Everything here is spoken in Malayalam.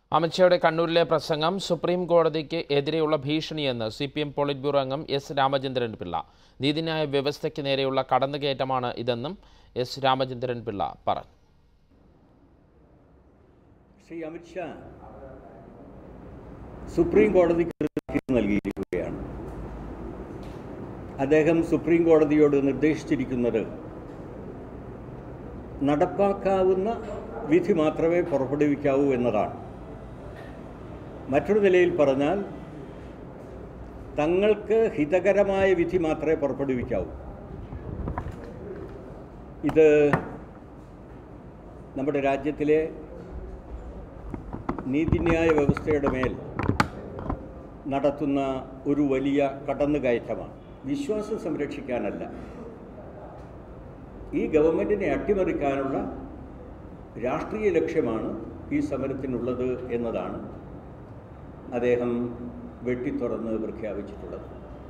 അമിത്ഷായുടെ കണ്ണൂരിലെ പ്രസംഗം സുപ്രീം കോടതിക്ക് എതിരെയുള്ള ഭീഷണിയെന്ന് C P M politburo അംഗം എസ് രാമചന്ദ്രൻ പിള്ള നീതിന്യായ വ്യവസ്ഥയ്ക്ക് നേരെയുള്ള കടന്നുകയറ്റമാണ് ഇതെന്നും എസ് രാമചന്ദ്രൻ പിള്ള പറഞ്ഞു ശ്രീ അമിത്ഷാ സുപ്രീം കോടതിക്ക് ഒരു താക്കീത് നൽകിയിരിക്കുകയാണ് അദ്ദേഹം സുപ്രീം കോടതിയോട് നിർദ്ദേശിച്ചിരിക്കുന്നത് നടപ്പാക്കാവുന്ന വിധി മാത്രമേ പുറപ്പെടുവിക്കാവൂ എന്നതാണ് മറ്റൊരു നിലയിൽ പറഞ്ഞാൽ തങ്ങൾക്ക് ഹിതകരമായ വിധി മാത്രമേ പുറപ്പെടുവിക്കാവൂ ഇത് നമ്മുടെ രാജ്യത്തിലെ നീതിന്യായ വ്യവസ്ഥയുടെ മേൽ നടത്തുന്ന ഒരു വലിയ കടന്നുകയറ്റമാണ് വിശ്വാസം സംരക്ഷിക്കാനല്ല ഈ ഗവൺമെൻറ്റിനെ അട്ടിമറിക്കാനുള്ള രാഷ്ട്രീയ ലക്ഷ്യമാണ് ഈ സമരത്തിനുള്ളത് എന്നതാണ് അദ്ദേഹം വെട്ടിത്തുറന്ന് പ്രഖ്യാപിച്ചിട്ടുള്ളത്